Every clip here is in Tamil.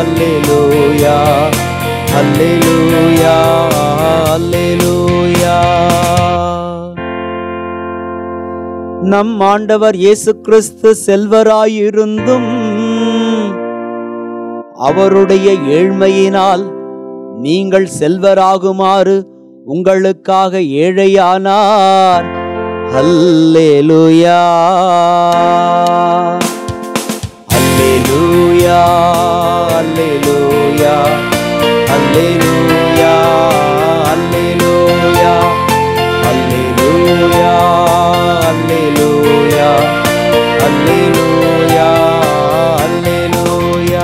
அல்லேலூயா அல்லேலூயா அல்லேலூயா நம் ஆண்டவர் இயேசு கிறிஸ்து செல்வராயிருந்தும் அவருடைய ஏழ்மையினால் நீங்கள் செல்வராகுமாறு உங்களுக்காக ஏழையானார் அல்லேலூயா அல்லேலூயா அல்லேலூயா அல்லேலூயா அல்லேலூயா அல்லேலூயா அல்லேலூயா அல்லேலூயா அல்லேலூயா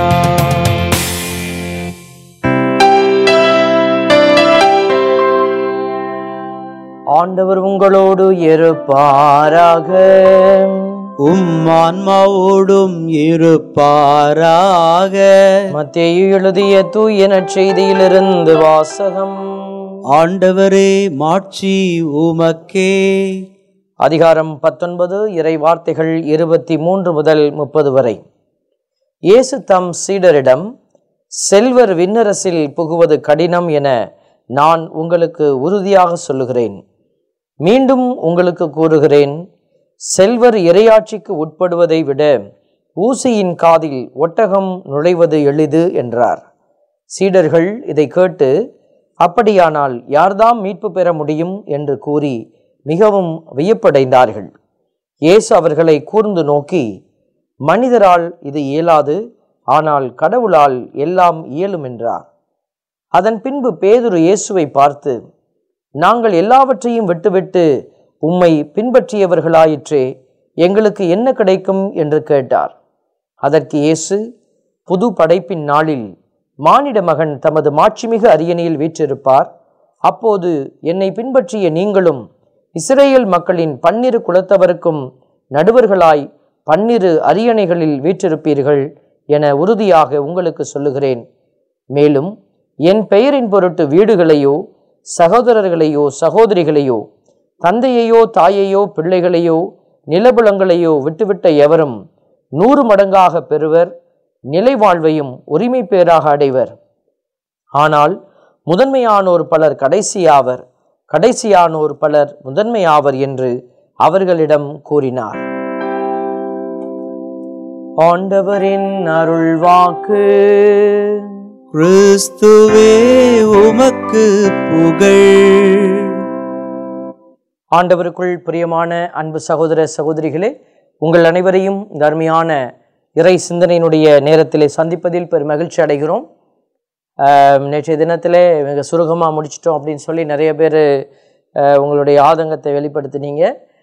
ஆண்டவர் உங்களோடு இருப்பாராக உம் ஆன்மாவோடும் இருப்பாராக மத்தேயு எழுதிய தூய நற்செய்தியிலிருந்து வாசகம் ஆண்டவரே மாட்சி உமக்கே அதிகாரம் பத்தொன்பது இறை வார்த்தைகள் இருபத்தி மூன்று முதல் முப்பது வரை இயேசு தம் சீடரிடம் செல்வர் விண்ணரசில் புகுவது கடினம் என நான் உங்களுக்கு உறுதியாக சொல்லுகிறேன் மீண்டும் உங்களுக்கு கூறுகிறேன் செல்வர் இறையாட்சிக்கு உட்படுவதை விட ஊசியின் காதில் ஒட்டகம் நுழைவது எளிது என்றார் சீடர்கள் இதை கேட்டு அப்படியானால் யார்தாம் மீட்பு பெற முடியும் என்று கூறி மிகவும் வியப்படைந்தார்கள் இயேசு அவர்களை கூர்ந்து நோக்கி மனிதரால் இது இயலாது ஆனால் கடவுளால் எல்லாம் இயலும் என்றார் அதன் பின்பு பேதுரு இயேசுவை பார்த்து நாங்கள் எல்லாவற்றையும் விட்டுவிட்டு உம்மை பின்பற்றியவர்களாயிற்றே எங்களுக்கு என்ன கிடைக்கும் என்று கேட்டார் அதற்கு இயேசு புது படைப்பின் நாளில் மானிட மகன் தமது மாட்சிமிகு அரியணையில் வீற்றிருப்பார் அப்போது என்னை பின்பற்றிய நீங்களும் இஸ்ரேல் மக்களின் பன்னிரு குலத்தவருக்கும் நடுவர்களாய் பன்னிரு அரியணைகளில் வீற்றிருப்பீர்கள் என உறுதியாக உங்களுக்கு சொல்லுகிறேன் மேலும் என் பெயரின் பொருட்டு வீடுகளையோ சகோதரர்களையோ சகோதரிகளையோ தந்தையையோ தாயையோ பிள்ளைகளையோ நிலபுலங்களையோ விட்டுவிட்ட எவரும் நூறு மடங்காக பெறுவர் நிலை வாழ்வையும் உரிமை பேராக அடைவர் ஆனால் முதன்மையானோர் பலர் கடைசியாவர் கடைசியானோர் பலர் முதன்மையாவர் என்று அவர்களிடம் கூறினார் ஆண்டவரின் அருள்வாக்கு கிறிஸ்துவே உமக்கு புகழ் ஆண்டவருக்குள் பிரியமான அன்பு சகோதர சகோதரிகளே உங்கள் அனைவரையும் இந்த அருமையான இறை சிந்தனையினுடைய நேரத்திலே சந்திப்பதில் பெரும் மகிழ்ச்சி அடைகிறோம் ஆம், நேற்றைய தினத்திலே மிக சுருக்கமாக முடிச்சிட்டோம் அப்படின்னு சொல்லி நிறைய பேர் உங்களுடைய ஆதங்கத்தை வெளிப்படுத்தினீங்க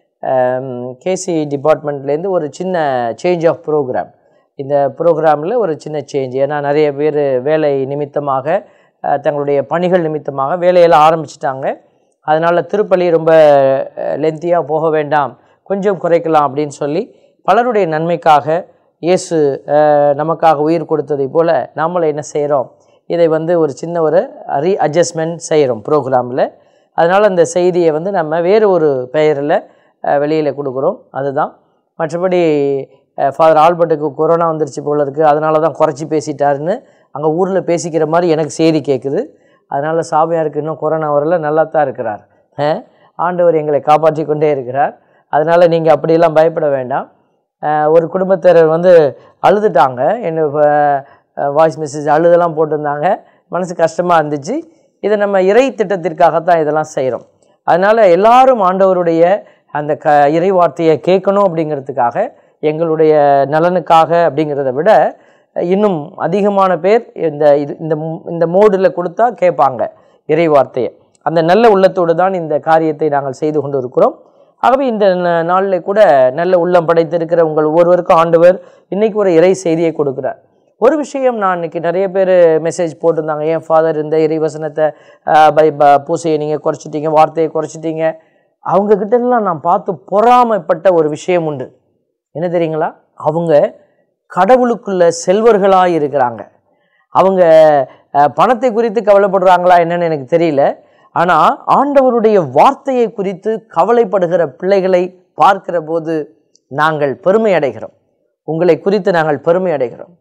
கேசி டிபார்ட்மெண்ட்லேருந்து ஒரு சின்ன சேஞ்ச் ஆஃப் ப்ரோக்ராம் இந்த ப்ரோக்ராமில் ஒரு சின்ன சேஞ்ச் ஏன்னா நிறைய பேர் வேலை நிமித்தமாக அஹ், தங்களுடைய பணிகள் நிமித்தமாக வேலையெல்லாம் ஆரம்பிச்சிட்டாங்க அதனால் திருப்பலி ரொம்ப லென்த்தியாக போக வேண்டாம் கொஞ்சம் குறைக்கலாம் அப்படின்னு சொல்லி பலருடைய நன்மைக்காக இயேசு அஹ், நமக்காக உயிர் கொடுத்ததை போல் நாமளும் என்ன செய்கிறோம் இதை வந்து ஒரு சின்ன ஒரு ரீ அட்ஜஸ்ட்மெண்ட் செய்கிறோம் ப்ரோக்ராமில் அதனால் அந்த செய்தியை வந்து நம்ம வேறு ஒரு பெயரில் வெளியில் கொடுக்குறோம் அதுதான் மற்றபடி ஃபாதர் ஆல்பர்ட்டுக்கு கொரோனா வந்துருச்சு போல இருக்குது அதனால தான் குறைச்சி பேசிட்டாருன்னு அங்கே ஊரில் பேசிக்கிற மாதிரி எனக்கு செய்தி கேட்குது அதனால் சாமியாருக்கு இன்னும் கொரோனா வரல நல்லா தான் இருக்கிறார் அஹ், ஆண்டவர் எங்களை காப்பாற்றி கொண்டே இருக்கிறார் அதனால் நீங்கள் அப்படியெல்லாம் பயப்பட வேண்டாம் அஹ், ஒரு குடும்பத்தினர் வந்து அழுதுட்டாங்க என்ன வாய்ஸ் மெசேஜ் அழுதெல்லாம் போட்டிருந்தாங்க மனசு கஷ்டமாக இருந்துச்சு இதை நம்ம இறை திட்டத்திற்காகத்தான் இதெல்லாம் செய்கிறோம் அதனால் எல்லாரும் ஆண்டவருடைய அந்த க இறை வார்த்தையை கேட்கணும் அப்படிங்கிறதுக்காக எங்களுடைய நலனுக்காக அப்படிங்கிறத விட இன்னும் அதிகமான பேர் இந்த இது இந்த மு- இந்த மோடில் கொடுத்தா கேட்பாங்க இறை வார்த்தையை அந்த நல்ல உள்ளத்தோடு தான் இந்த காரியத்தை நாங்கள் செய்து கொண்டு இருக்கிறோம் ஆகவே இந்த ந- நாளில் கூட நல்ல உள்ளம் படைத்திருக்கிற உங்கள் ஒவ்வொருவருக்கும் ஆண்டவர் இன்னைக்கு ஒரு இறை செய்தியை கொடுக்குறார் ஒரு விஷயம் நான் இன்னைக்கு நிறைய பேர் மெசேஜ் போட்டிருந்தாங்க ஏன் ஃபாதர் இந்த இறை வசனத்தை ஆஹ், பை ப- பூசையை நீங்கள் குறைச்சிட்டீங்க வார்த்தையை குறைச்சிட்டீங்க அவங்க கிட்ட எல்லாம் நான் பார்த்து பொறாமைப்பட்ட ஒரு விஷயம் உண்டு என்ன தெரியுங்களா அவங்க கடவுளுக்குள்ள செல்வர்களாக இருக்கிறாங்க அவங்க அஹ், பணத்தை குறித்து கவலைப்படுறாங்களா என்னன்னு எனக்கு தெரியல ஆனால் ஆண்டவருடைய வார்த்தையை குறித்து கவலைப்படுகிற பிள்ளைகளை பார்க்கிற போது நாங்கள் பெருமை அடைகிறோம் உங்களை குறித்து நாங்கள் பெருமை அடைகிறோம்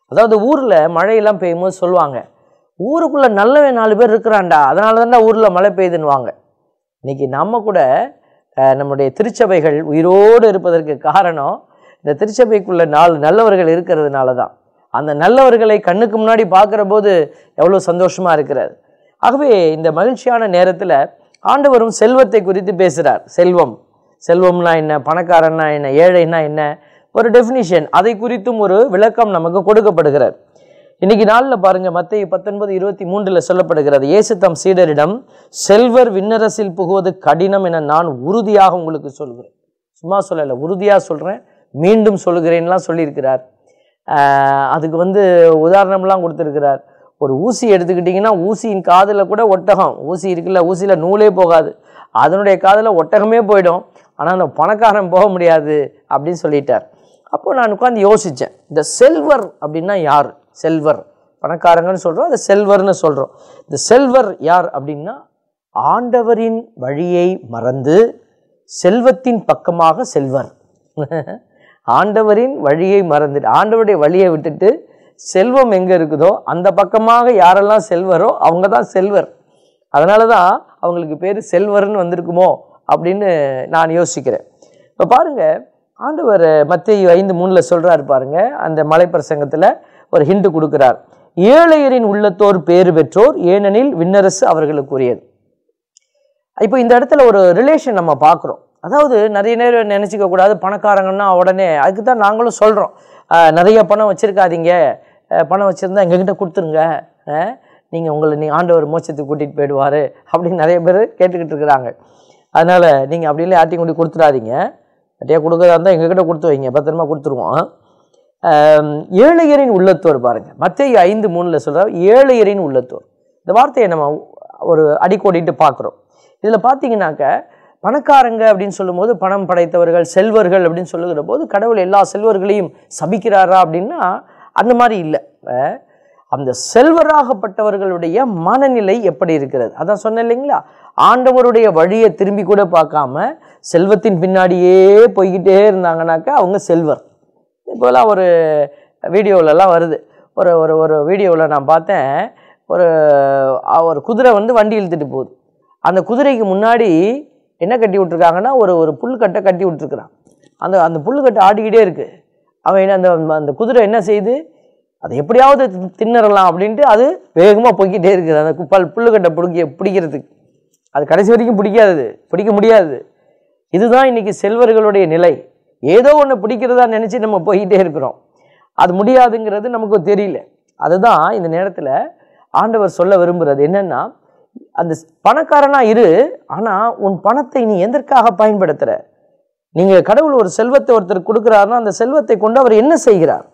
அதாவது ஊரில் மழையெல்லாம் பெய்யும்போது சொல்லுவாங்க ஊருக்குள்ளே நல்லவன் நாலு பேர் இருக்கிறான்டா அதனால தான்டா ஊரில் மழை பெய்யுதுன்னுவாங்க இன்னைக்கு நம்ம கூட அஹ், நம்முடைய திருச்சபைகள் உயிரோடு இருப்பதற்கு காரணம் இந்த திருச்சபைக்குள்ள நாலு நல்லவர்கள் இருக்கிறதுனால தான் அந்த நல்லவர்களை கண்ணுக்கு முன்னாடி பார்க்குற போது எவ்வளோ சந்தோஷமாக இருக்கிறது ஆகவே இந்த மகிழ்ச்சியான நேரத்தில் ஆண்டவரும் செல்வத்தை குறித்து பேசுகிறார் செல்வம் செல்வம்னா என்ன பணக்காரன்னா என்ன ஏழைன்னா என்ன ஒரு டெஃபினிஷன் அதை குறித்தும் ஒரு விளக்கம் நமக்கு கொடுக்கப்படுகிறது இன்னைக்கு நாளில் பாருங்க மத்திய பத்தொன்பது இருபத்தி மூன்றில் சொல்லப்படுகிறது இயேசு தம் சீடரிடம் செல்வர் விண்ணரசில் புகுவது கடினம் என நான் உறுதியாக உங்களுக்கு சொல்கிறேன் சும்மா சொல்லலை உறுதியாக சொல்கிறேன் மீண்டும் சொல்கிறேன்லாம் சொல்லியிருக்கிறார் ஆஹ் அதுக்கு வந்து உதாரணம்லாம் கொடுத்துருக்கிறார் ஒரு ஊசி எடுத்துக்கிட்டிங்கன்னா ஊசியின் காதில் கூட ஒட்டகம் ஊசி இருக்குல்ல ஊசியில் நூலே போகாது அதனுடைய காதில் ஒட்டகமே போயிடும் ஆனால் அந்த பணக்காரன் போக முடியாது அப்படின்னு சொல்லிட்டார் அப்போ நான் உட்காந்து யோசித்தேன் இந்த செல்வர் அப்படின்னா யார் செல்வர் பணக்காரங்கன்னு சொல்கிறோம் அது செல்வர்னு சொல்கிறோம் இந்த செல்வர் யார் அப்படின்னா ஆண்டவரின் வழியை மறந்து செல்வத்தின் பக்கமாக செல்வர் ஆண்டவரின் வழியை மறந்துட்டு ஆண்டவருடைய வழியை விட்டுட்டு செல்வம் எங்கே இருக்குதோ அந்த பக்கமாக யாரெல்லாம் செல்வரோ அவங்க தான் செல்வர் அதனால தான் அவங்களுக்கு பேர் செல்வர்னு வந்திருக்குமோ அப்படின்னு நான் யோசிக்கிறேன் இப்போ பாருங்க ஆண்டவர் மத்திய ஐந்து மூணில் சொல்கிறாரு பாருங்க அந்த மலைப்பிரசங்கத்தில் ஒரு ஹிண்ட் கொடுக்குறார் ஏழையரின் உள்ளத்தோர் பேறு பெற்றோர் ஏனெனில் விண்ணரசு அவர்களுக்குரியது இப்போ இந்த இடத்துல ஒரு ரிலேஷன் நம்ம பார்க்குறோம் அதாவது நிறைய நேரம் நினச்சிக்க கூடாது பணக்காரங்கன்னா உடனே அதுக்கு தான் நாங்களும் சொல்கிறோம் நிறைய பணம் வச்சுருக்காதீங்க பணம் வச்சுருந்தா எங்ககிட்ட கொடுத்துருங்க நீங்கள் உங்களை நீ ஆண்டவர் மோட்சத்துக்கு கூட்டிகிட்டு போயிடுவார் அப்படின்னு நிறைய பேர் கேட்டுக்கிட்டு இருக்கிறாங்க அதனால் நீங்கள் அப்படி இல்லை யார்ட்டையும் கொண்டு கொடுத்துடாதீங்க யார்ட்டையா கொடுக்குறதா இருந்தால் எங்ககிட்ட கொடுத்து வைங்க பத்திரமா கொடுத்துருவோம் ஆம், ஏழையரின் உள்ளத்தோர் பாருங்க மத்திய ஐந்து மூணில் சொல்கிறார் ஏழையரின் உள்ளத்தோர் இந்த வார்த்தையை நம்ம ஒரு அடிக்கோடிட்டு பார்க்குறோம் இதில் பார்த்தீங்கன்னாக்க பணக்காரங்க அப்படின்னு சொல்லும்போது பணம் படைத்தவர்கள் செல்வர்கள் அப்படின்னு சொல்லுகிற போது கடவுள் எல்லா செல்வர்களையும் சபிக்கிறாரா அப்படின்னா அந்த மாதிரி இல்லை அஹ், அந்த செல்வராகப்பட்டவர்களுடைய மனநிலை எப்படி இருக்கிறது அதான் சொன்னேன் இல்லைங்களா ஆண்டவருடைய வழியை திரும்பி கூட பார்க்காம செல்வத்தின் பின்னாடியே போய்கிட்டே இருந்தாங்கனாக்கா அவங்க செல்வர் இப்போலாம் ஒரு வீடியோவிலலாம் வருது ஒரு ஒரு ஒரு வீடியோவில் நான் பார்த்தேன் ஒரு அ, ஒரு குதிரை வந்து வண்டி இழுத்துட்டு போகுது அந்த குதிரைக்கு முன்னாடி என்ன கட்டி விட்ருக்காங்கன்னா ஒரு ஒரு புல்கட்டை கட்டி விட்ருக்குறான் அந்த அந்த புல்லுக்கட்டை ஆடிக்கிட்டே இருக்குது அவன் என்ன அந்த அந்த குதிரை என்ன செய்யுது அதை எப்படியாவது தி- தின்னறலாம் அப்படின்ட்டு அது வேகமாக போய்க்கிட்டே இருக்குது அந்த கு- பல் புல்லுக்கட்டை பிடிக்க பிடிக்கிறதுக்கு அது கடைசி வரைக்கும் பிடிக்காது பிடிக்க முடியாது இதுதான் இன்னைக்கு செல்வர்களுடைய நிலை ஏதோ ஒன்று பிடிக்கிறதா நினச்சி நம்ம போய்கிட்டே இருக்கிறோம் அது முடியாதுங்கிறது நமக்கு தெரியல அதுதான் இந்த நேரத்தில் ஆண்டவர் சொல்ல விரும்புகிறது என்னன்னா அந்த ஸ்- பணக்காரனா இரு ஆனால் உன் பணத்தை நீ எதற்காக பயன்படுத்துகிற நீங்கள் கடவுள் ஒரு செல்வத்தை ஒருத்தர் கொடுக்குறாருன்னா அந்த செல்வத்தை கொண்டு அவர் என்ன செய்கிறார்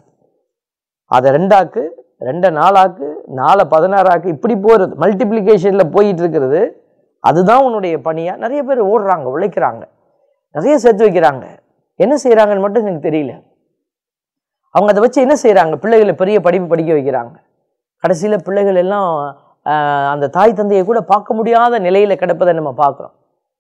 அதை ரெண்டாக்கு ரெண்டை நாலாக்கு நாலை பதினாறாக்கு இப்படி போகிறது மல்டிப்ளிகேஷனில் போயிட்டு இருக்கிறது அதுதான் உன்னுடைய பணியா நிறைய பேர் ஓடுறாங்க உழைக்கிறாங்க நிறைய சேர்த்து வைக்கிறாங்க என்ன செய்கிறாங்கன்னு மட்டும் எனக்கு தெரியல அவங்க அதை வச்சு என்ன செய்கிறாங்க பிள்ளைகளை பெரிய படிப்பு படிக்க வைக்கிறாங்க கடைசியில் பிள்ளைகள் எல்லாம் ஆஹ், அந்த தாய் தந்தையை கூட பார்க்க முடியாத நிலையில் கிடப்பதை நம்ம பார்க்குறோம்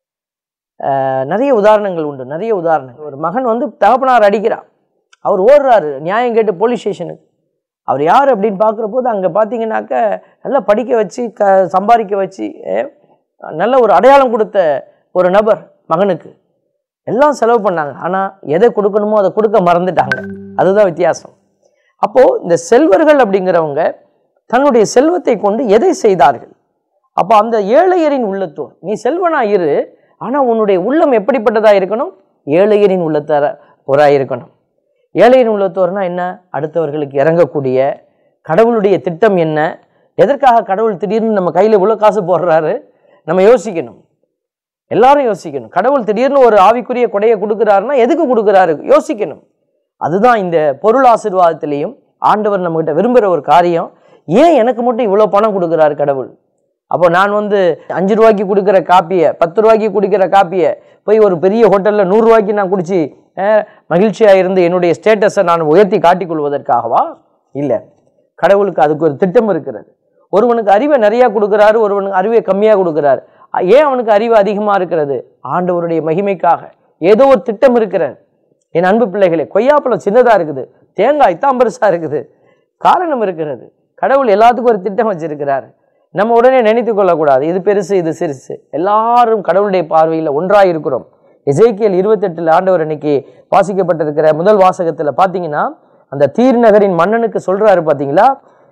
நிறைய உதாரணங்கள் உண்டு நிறைய உதாரணங்கள் ஒரு மகன் வந்து தகப்பனார் அடிக்கிறான் அவர் ஓடுறாரு நியாயம் கேட்டு போலீஸ் ஸ்டேஷனுக்கு அவர் யார் அப்படின்னு பார்க்குற போது அங்கே பார்த்தீங்கன்னாக்க நல்லா படிக்க வச்சு க சம்பாதிக்க வச்சு அஹ், நல்ல ஒரு அடையாளம் கொடுத்த ஒரு நபர் மகனுக்கு எல்லாம் செலவு பண்ணாங்க ஆனால் எதை கொடுக்கணுமோ அதை கொடுக்க மறந்துட்டாங்க அதுதான் வித்தியாசம் அப்போது இந்த செல்வர்கள் அப்படிங்கிறவங்க தன்னுடைய செல்வத்தை கொண்டு எதை செய்தார்கள் அப்போ அந்த ஏழையரின் உள்ளத்தோர் நீ செல்வனா இரு ஆனால் உன்னுடைய உள்ளம் எப்படிப்பட்டதாக இருக்கணும் ஏழையரின் உள்ளத்தர போராக இருக்கணும் ஏழையின் உள்ளத்தோர்னா என்ன அடுத்தவர்களுக்கு இறங்கக்கூடிய கடவுளுடைய திட்டம் என்ன எதற்காக கடவுள் திடீர்னு நம்ம கையில் இவ்வளோ காசு போடுறாரு நம்ம யோசிக்கணும் எல்லாரும் யோசிக்கணும் கடவுள் திடீர்னு ஒரு ஆவிக்குரிய கொடையை கொடுக்குறாருன்னா எதுக்கு கொடுக்குறாரு யோசிக்கணும் அதுதான் இந்த பொருள் ஆசீர்வாதத்திலையும் ஆண்டவர் நம்மகிட்ட விரும்புகிற ஒரு காரியம் ஏன் எனக்கு மட்டும் இவ்வளோ பணம் கொடுக்குறாரு கடவுள் அப்போ நான் வந்து அஞ்சு ரூபாய்க்கு கொடுக்குற காப்பியை பத்து ரூபாய்க்கு குடிக்கிற காப்பியை போய் ஒரு பெரிய ஹோட்டலில் நூறுரூவாய்க்கு நான் குடிச்சு மகிழ்ச்சியாக இருந்து என்னுடைய ஸ்டேட்டஸை நான் உயர்த்தி காட்டிக் கொள்வதற்காகவா இல்லை கடவுளுக்கு அதுக்கு ஒரு திட்டம் இருக்கிறது ஒருவனுக்கு அறிவை நிறையா கொடுக்குறாரு ஒருவனுக்கு அறிவை கம்மியாக கொடுக்குறாரு அ- ஏன் அவனுக்கு அறிவு அதிகமாக இருக்கிறது ஆண்டவருடைய மகிமைக்காக ஏதோ ஒரு திட்டம் இருக்கிறது என் அன்பு பிள்ளைகளே கொய்யாப்பழம் சின்னதாக இருக்குது தேங்காய் தான் பெருசாக இருக்குது காரணம் இருக்கிறது கடவுள் எல்லாத்துக்கும் ஒரு திட்டம் வச்சிருக்கிறார் நம்ம உடனே நினைத்து கொள்ளக்கூடாது இது பெருசு இது சிறுசு எல்லாரும் கடவுளுடைய பார்வையில் ஒன்றாக இருக்கிறோம் எசேக்கியல் இருபத்தெட்டில் ஆண்டவர் இன்னைக்கு வாசிக்கப்பட்டிருக்கிற முதல் வாசகத்தில் பார்த்தீங்கன்னா அந்த தீர் நகரின் மன்னனுக்கு சொல்றாரு பார்த்தீங்களா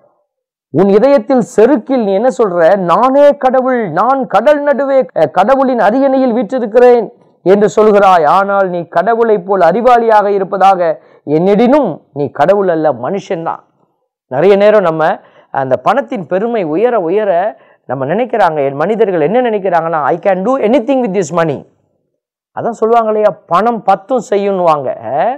உன் இதயத்தில் செருக்கில் நீ என்ன சொல்ற நானே கடவுள் நான் கடல் நடுவே அஹ், கடவுளின் அரியணையில் வீற்றிருக்கிறேன் என்று சொல்கிறாய் ஆனால் நீ கடவுளைப் போல் அறிவாளியாக இருப்பதாக என்னிடினும் நீ கடவுள் அல்ல மனுஷன்தான் நிறைய நேரம் நம்ம அந்த பணத்தின் பெருமை உயர உயர நம்ம நினைக்கிறாங்க என் மனிதர்கள் என்ன நினைக்கிறாங்கன்னா I can do anything with this money அதான் சொல்லுவாங்க இல்லையா பணம் பத்தும் செய்யும்னுவாங்க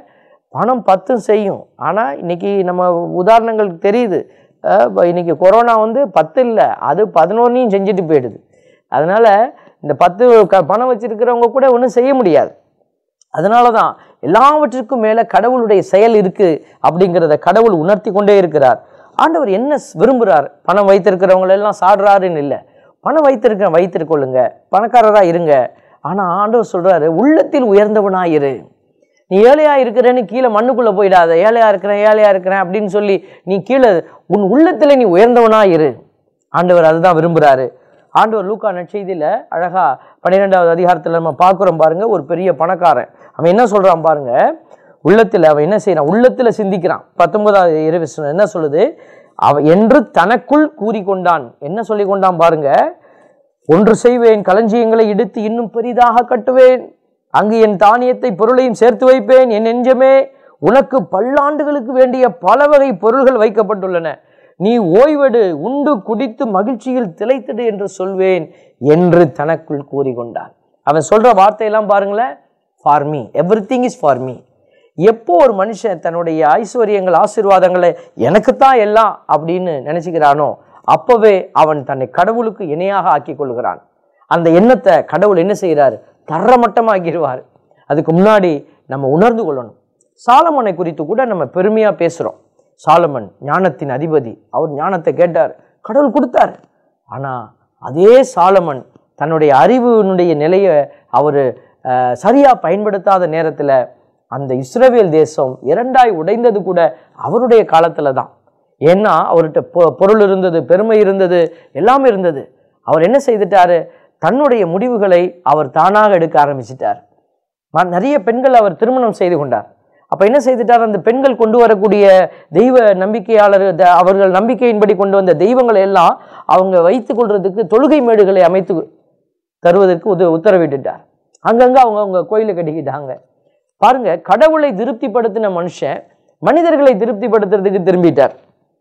பணம் பத்தும் செய்யும் ஆனால் இன்னைக்கு நம்ம உதாரணங்கள் தெரியுது அஹ் இப்ப இன்னைக்கு கொரோனா வந்து பத்து இல்லை அது பதினொன்னையும் செஞ்சுட்டு போயிடுது அதனால இந்த பத்து க பணம் வச்சிருக்கிறவங்க கூட ஒன்றும் செய்ய முடியாது அதனால தான் எல்லாவற்றிற்கும் மேலே கடவுளுடைய செயல் இருக்கு அப்படிங்கிறத கடவுள் உணர்த்தி கொண்டே இருக்கிறார் ஆண்டவர் என்ன ஸ்- விரும்புறார் பணம் வைத்திருக்கிறவங்க எல்லாம் சாடுறாருன்னு இல்லை பணம் வைத்திருக்க வைத்திருக்கொள்ளுங்க பணக்காரரா இருங்க ஆனா ஆண்டவர் சொல்றாரு உள்ளத்தில் உயர்ந்தவனா இரு நீ ஏழையா இருக்கிறேன்னு கீழே மண்ணுக்குள்ள போயிடாத ஏழையா இருக்கிறேன் ஏழையா இருக்கிறேன் அப்படின்னு சொல்லி நீ கீழே உன் உள்ளத்துல நீ உயர்ந்தவனா இரு ஆண்டவர் அதுதான் விரும்புறாரு ஆண்டவர் லூக்கா நற்செய்தியில அழகா பன்னிரெண்டாவது அதிகாரத்துல நம்ம பார்க்குறோம் பாருங்க ஒரு பெரிய பணக்காரன் அவன் என்ன சொல்றான் பாருங்க உள்ளத்துல அவன் என்ன செய்யறான் உள்ளத்துல சிந்திக்கிறான் பத்தொன்பதாவது இரவு என்ன சொல்லுது அவன் என்று தனக்குள் கூறிக்கொண்டான் என்ன சொல்லி கொண்டான் பாருங்க ஒன்று செய்வேன் களஞ்சியங்களை இடித்து இன்னும் பெரிதாக கட்டுவேன் அங்கு என் தானியத்தை பொருளையும் சேர்த்து வைப்பேன் என் நெஞ்சமே உனக்கு பல்லாண்டுகளுக்கு வேண்டிய பல வகை பொருள்கள் வைக்கப்பட்டுள்ளன நீ ஓய்வெடு உண்டு குடித்து மகிழ்ச்சியில் திளைத்திடு என்று சொல்வேன் என்று தனக்குள் கூறிக்கொண்டான் அவன் சொல்ற வார்த்தையெல்லாம் பாருங்களேன் for me everything is for me எப்போ ஒரு மனுஷன் தன்னுடைய ஐஸ்வர்யங்கள் ஆசீர்வாதங்களை எனக்குத்தான் எல்லாம் அப்படின்னு நினைச்சுக்கிறானோ அப்பவே அவன் தன்னை கடவுளுக்கு இணையாக ஆக்கி கொள்கிறான் அந்த எண்ணத்தை கடவுள் என்ன செய்கிறார் தரமட்டமாக்கிடுவார் அதுக்கு முன்னாடி நம்ம உணர்ந்து கொள்ளணும் சாலமனை குறித்து கூட நம்ம பெருமையா பேசுறோம் சாலமன் ஞானத்தின் அதிபதி அவர் ஞானத்தை கேட்டார் கடவுள் கொடுத்தார் ஆனா அதே சாலமன் தன்னுடைய அறிவினுடைய நிலையை அவர் சரியா பயன்படுத்தாத நேரத்துல அந்த இஸ்ரவேல் தேசம் இரண்டாய் உடைந்தது கூட அவருடைய காலத்துல தான் ஏன்னா அவர்கிட்ட பொ- பொருள் இருந்தது பெருமை இருந்தது எல்லாமே இருந்தது அவர் என்ன செய்துட்டாரு தன்னுடைய முடிவுகளை அவர் தானாக எடுக்க ஆரம்பிச்சிட்டார் ம- நிறைய பெண்கள் அவர் திருமணம் செய்து கொண்டார் அப்ப என்ன செய்துட்டார் அந்த பெண்கள் கொண்டு வரக்கூடிய தெய்வ நம்பிக்கையாளர் த- அவர்கள் நம்பிக்கையின்படி கொண்டு வந்த தெய்வங்களை எல்லாம் அவங்க வைத்துக் கொள்றதுக்கு தொழுகை மேடுகளை அமைத்து தருவதற்கு உத உத்தரவிட்டுட்டார் அங்கங்க அவங்க அவங்க கோயிலை கட்டிக்கிட்டாங்க பாருங்க கடவுளை திருப்திப்படுத்தின மனுஷன் மனிதர்களை திருப்திப்படுத்துறதுக்கு திரும்பிட்டார்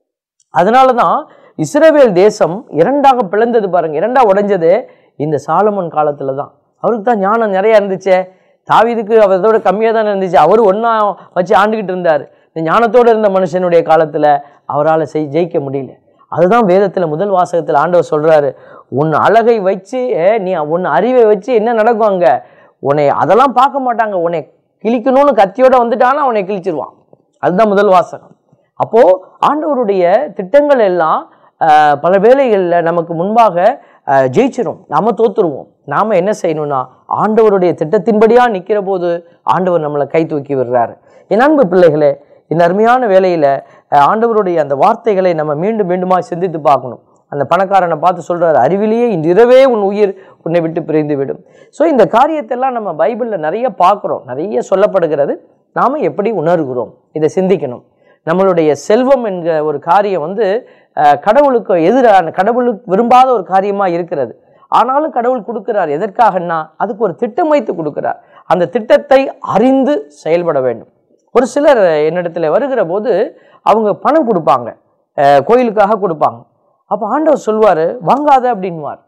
அதனால தான் இஸ்ரவேல் தேசம் இரண்டாக பிளந்தது பாருங்க இரண்டா உடைஞ்சது இந்த சாலமன் காலத்துல தான் அவருக்கு தான் ஞானம் நிறைய இருந்துச்சே தாவீதுக்கு அவரோட கம்மியாக தானே இருந்துச்சு அவர் ஒன்றா வச்சு ஆண்டுகிட்டு இருந்தார் இந்த ஞானத்தோடு இருந்த மனுஷனுடைய காலத்துல அவரால் செய் ஜெயிக்க முடியல அதுதான் வேதத்துல முதல் வாசகத்துல ஆண்டவர் சொல்றாரு உன் அழகை வச்சு அஹ், நீ உன் அறிவை வச்சு என்ன நடக்கும் அங்க உன்னை அதெல்லாம் பார்க்க மாட்டாங்க உன்னை கிழிக்கணும்னு கத்தியோட வந்துட்டானா உன்னை கிழிச்சிருவான் அதுதான் முதல் வாசகம் அப்போ ஆண்டவருடைய திட்டங்கள் எல்லாம் ஆஹ், பல வேளைகளில் நமக்கு முன்பாக ஆஹ், ஜெயிச்சிரும் நாம தோத்துருவோம் நாம என்ன செய்யணும்னா ஆண்டவருடைய திட்டத்தின்படியா நிக்கிற போது ஆண்டவர் நம்மளை கை தூக்கி விடுறாரு என் அன்பு பிள்ளைகளே இந்த அருமையான வேலையில ஆஹ், ஆண்டவருடைய அந்த வார்த்தைகளை நம்ம மீண்டும் மீண்டுமா சிந்தித்து பார்க்கணும் அந்த பணக்காரனை பார்த்து சொல்றாரு அறிவிலேயே இன்று இரவே உன் உயிர் உன்னை விட்டு பிரிந்து விடும் ஸோ இந்த காரியத்தெல்லாம் நம்ம பைபிளில் நிறைய பார்க்குறோம் நிறைய சொல்லப்படுகிறது நாம எப்படி உணர்கிறோம் இதை சிந்திக்கணும் நம்மளுடைய செல்வம் என்கிற ஒரு காரியம் வந்து அஹ், கடவுளுக்கு எதிரான கடவுளுக்கு விரும்பாத ஒரு காரியமா இருக்கிறது ஆனாலும் கடவுள் கொடுக்கிறார் எதற்காகன்னா அதுக்கு ஒரு திட்டம் வைத்து கொடுக்கிறார் அந்த திட்டத்தை அறிந்து செயல்பட வேண்டும் ஒரு சிலர் என்னிடத்துல வருகிற போது அவங்க பணம் கொடுப்பாங்க அஹ், கோயிலுக்காக கொடுப்பாங்க அப்போ ஆண்டவர் சொல்லுவார் வாங்காத அப்படின்வார்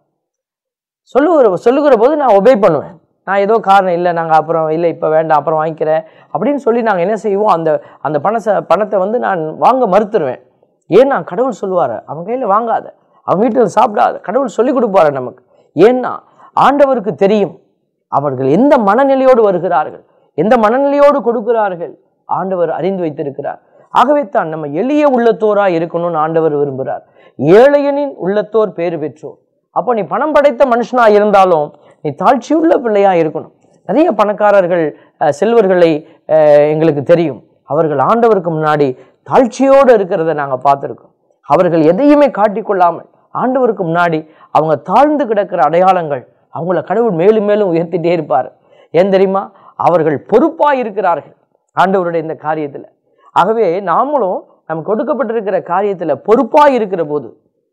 சொல்லுகிற சொல்லுகிற போது நான் ஒபே பண்ணுவேன் நான் ஏதோ காரணம் இல்லை நாங்கள் அப்புறம் இல்லை இப்போ வேண்டாம் அப்புறம் வாங்கிக்கிறேன் அப்படின்னு சொல்லி நாங்கள் என்ன செய்வோம் அந்த அந்த பணத்தை பணத்தை வந்து நான் வாங்க மறுத்துருவேன் ஏன்னா கடவுள் சொல்லுவார் அவன் கையில் வாங்காத அவன் வீட்டில் சாப்பிடாத கடவுள் சொல்லி கொடுப்பாரு நமக்கு ஏன்னா ஆண்டவருக்கு தெரியும் அவர்கள் எந்த மனநிலையோடு வருகிறார்கள் எந்த மனநிலையோடு கொடுக்கிறார்கள் ஆண்டவர் அறிந்து வைத்திருக்கிறார் ஆகவே தான் நம்ம எளிய உள்ளத்தோரா இருக்கணும்னு ஆண்டவர் விரும்புகிறார் ஏழையனின் உள்ளத்தோர் பேறு பெற்றோர் அப்போ நீ பணம் படைத்த மனுஷனா இருந்தாலும் நீ தாழ்ச்சியுள்ள பிள்ளையா இருக்கணும் நிறைய பணக்காரர்கள் அஹ், செல்வர்களை அஹ், எங்களுக்கு தெரியும் அவர்கள் ஆண்டவருக்கு முன்னாடி தாழ்ச்சியோடு இருக்கிறத நாங்கள் பார்த்துருக்கோம் அவர்கள் எதையுமே காட்டிக்கொள்ளாமல் ஆண்டவருக்கு முன்னாடி அவங்க தாழ்ந்து கிடக்கிற அடையாளங்கள் அவங்கள கடவுள் மேலும் மேலும் உயர்த்திட்டே இருப்பார் ஏன் தெரியுமா அவர்கள் பொறுப்பாக இருக்கிறார்கள் ஆண்டவருடைய இந்த காரியத்தில் ஆகவே நாமளும் நமக்கு கொடுக்கப்பட்டிருக்கிற காரியத்தில் பொறுப்பாக இருக்கிற போது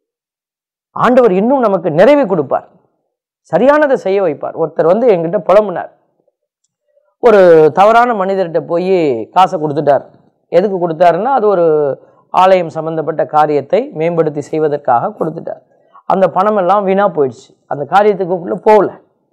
ஆண்டவர் இன்னும் நமக்கு நிறைவை கொடுப்பார் சரியானதை செய்ய வைப்பார் ஒருத்தர் வந்து என்கிட்ட புலம்புனார் ஒரு தவறான மனிதர்கிட்ட போய் காசை கொடுத்துட்டார் எதுக்கு கொடுத்தாருன்னா அது ஒரு ஆலயம் சம்பந்தப்பட்ட காரியத்தை மேம்படுத்தி செய்வதற்காக கொடுத்துட்டார் அந்த பணமெல்லாம் வீணாக போயிடுச்சு அந்த காரியத்துக்குள்ளே போகல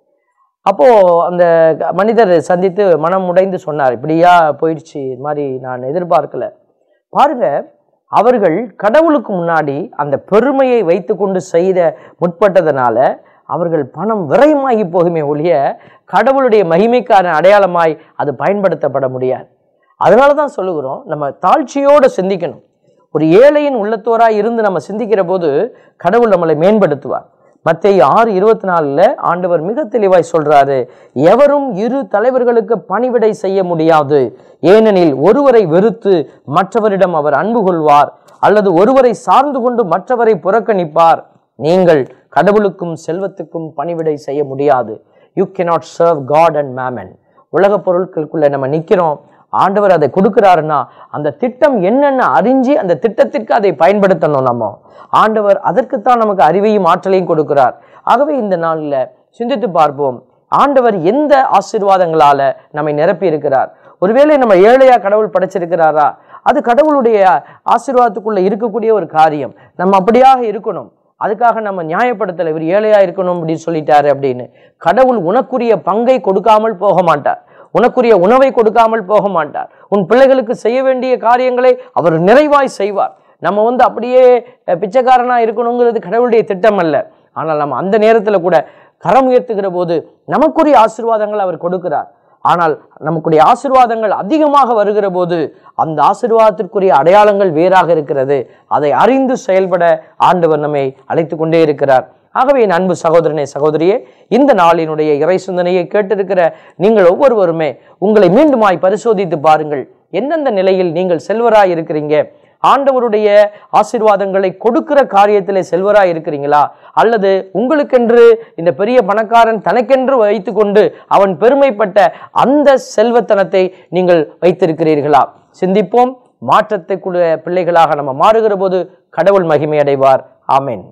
அப்போது அந்த க- மனிதர் சந்தித்து மனம் உடைந்து சொன்னார் இப்படியா போயிடுச்சு இது மாதிரி நான் எதிர்பார்க்கல பாருங்க அவர்கள் கடவுளுக்கு முன்னாடி அந்த பெருமையை வைத்துக்கொண்டு செய்த முற்பட்டதனால அவர்கள் பணம் விரயமாகி போகுமே ஒழிய கடவுளுடைய மகிமைக்கான அடையாளமாய் அது பயன்படுத்தப்பட முடியாது அதனால தான் சொல்லுகிறோம் நம்ம தாழ்ச்சியோடு சிந்திக்கணும் ஒரு ஏழையின் உள்ளத்தோராய் இருந்து நம்ம சிந்திக்கிற போது கடவுள் நம்மளை மேம்படுத்துவார் மத்தேயு ஆறு இருபத்தி நாலுல ஆண்டவர் மிக தெளிவாய் சொல்றாரு எவரும் இரு தலைவர்களுக்கு பணிவிடை செய்ய முடியாது ஏனெனில் ஒருவரை வெறுத்து மற்றவரிடம் அவர் அன்பு கொள்வார் அல்லது ஒருவரை சார்ந்து கொண்டு மற்றவரை புறக்கணிப்பார் நீங்கள் கடவுளுக்கும் செல்வத்துக்கும் பணிவிடை செய்ய முடியாது you cannot serve God and mammon உலக பொருட்களுக்குள்ள நம்ம நிக்கிறோம் ஆண்டவர் அதை கொடுக்கிறாருன்னா அந்த திட்டம் என்னென்ன அறிஞ்சு அந்த திட்டத்திற்கு அதை பயன்படுத்தணும் நம்ம ஆண்டவர் அதற்குத்தான் நமக்கு அறிவையும் ஆற்றலையும் கொடுக்கிறார் ஆகவே இந்த நாளில் சிந்தித்து பார்ப்போம் ஆண்டவர் எந்த ஆசீர்வாதங்களால நம்மை நிரப்பி இருக்கிறார் ஒருவேளை நம்ம ஏழையா கடவுள் படைச்சிருக்கிறாரா அது கடவுளுடைய ஆசீர்வாதத்துக்குள்ள இருக்கக்கூடிய ஒரு காரியம் நம்ம அப்படியாக இருக்கணும் அதுக்காக நம்ம நியாயப்படுத்தலை இவர் ஏழையா இருக்கணும் அப்படின்னு சொல்லிட்டாரு அப்படின்னு கடவுள் உனக்குரிய பங்கை கொடுக்காமல் போக மாட்டார் உனக்குரிய உணவை கொடுக்காமல் போக மாட்டார் உன் பிள்ளைகளுக்கு செய்ய வேண்டிய காரியங்களை அவர் நிறைவாய் செய்வார் நம்ம வந்து அப்படியே அஹ், பிச்சைக்காரனா இருக்கணுங்கிறது கடவுளுடைய திட்டம் அல்ல ஆனால் நம்ம அந்த நேரத்தில் கூட கரம் உயர்த்துகிற போது நமக்குரிய ஆசீர்வாதங்கள் அவர் கொடுக்கிறார் ஆனால் நமக்குடைய ஆசீர்வாதங்கள் அதிகமாக வருகிற போது அந்த ஆசீர்வாதத்திற்குரிய அடையாளங்கள் வேறாக இருக்கிறது அதை அறிந்து செயல்பட ஆண்டவர் நம்மை அழைத்து கொண்டே இருக்கிறார் ஆகவே என் அன்பு சகோதரனே சகோதரியே இந்த நாளினுடைய இறை சிந்தனையை கேட்டிருக்கிற நீங்கள் ஒவ்வொருவருமே உங்களை மீண்டுமாய் பரிசோதித்து பாருங்கள் எந்தெந்த நிலையில் நீங்கள் செல்வராய் இருக்கிறீங்க ஆண்டவருடைய ஆசீர்வாதங்களை கொடுக்கிற காரியத்திலே செல்வராய் இருக்கிறீங்களா அல்லது உங்களுக்கென்று இந்த பெரிய பணக்காரன் தனக்கென்று வைத்துக்கொண்டு அவன் பெருமைப்பட்ட அந்த செல்வத்தனத்தை நீங்கள் வைத்திருக்கிறீர்களா சிந்திப்போம் மாற்றத்தைக்குள்ள பிள்ளைகளாக நம்ம மாறுகிற போது கடவுள் மகிமை அடைவார் ஆமென்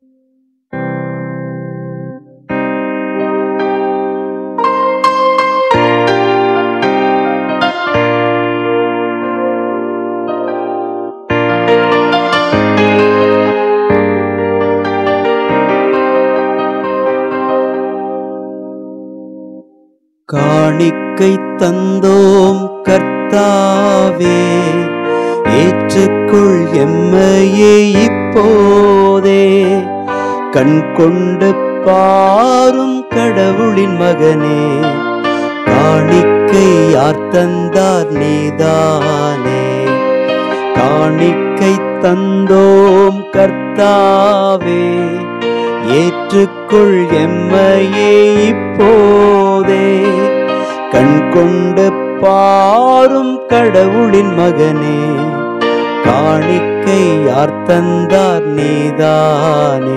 காணிக்கை தந்தோம் கர்த்தாவே ஏற்றுக்கொள் எம்மையே இப்போதே கண் கொண்டு பாரும் கடவுளின் மகனே காணிக்கை யார் தந்தார் நீதானே காணிக்கை தந்தோம் கர்த்தாவே ஏற்றுக்கொள் எம்மையே இப்போதே கண் கொண்டு பாரும் கடவுளின் மகனே காணிக்கை யார் தந்தார் நீதானே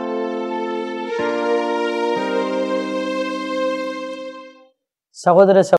சகோதர